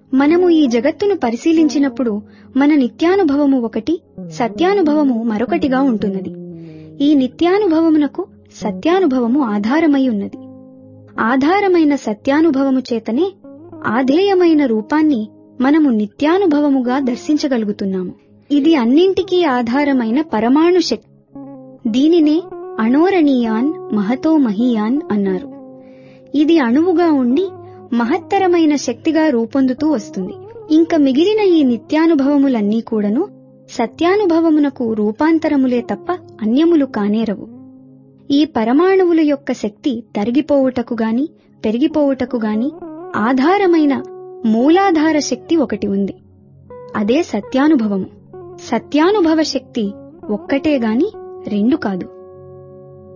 మనము ఈ జగత్తును పరిశీలించినప్పుడు మన నిత్యానుభవము ఒకటి సత్యానుభవము మరొకటిగా ఉంటున్నది ఈ నిత్యానుభవమునకు సత్యానుభవము ఆధారమై ఉన్నది ఆధారమైన సత్యానుభవము చేతనే ఆధేయమైన రూపాన్ని మనము నిత్యానుభవముగా దర్శించగలుగుతున్నాము ఇది అన్నింటికీ ఆధారమైన పరమాణు శక్తి దీనినే అణోరణీయాన్ మహతో మహీయాన్ అన్నారు ఇది అణువుగా ఉండి మహత్తరమైన శక్తిగా రూపొందుతూ వస్తుంది ఇంక మిగిలిన ఈ నిత్యానుభవములన్నీ కూడాను సత్యానుభవమునకు రూపాంతరములే తప్ప అన్యములు కానేరవు ఈ పరమాణువుల యొక్క శక్తి తరిగిపోవుటకు గాని పెరిగిపోవుటకు గాని ఆధారమైన మూలాధార శక్తి ఒకటి ఉంది అదే సత్యానుభవము సత్యానుభవ శక్తి ఒక్కటే గాని రెండు కాదు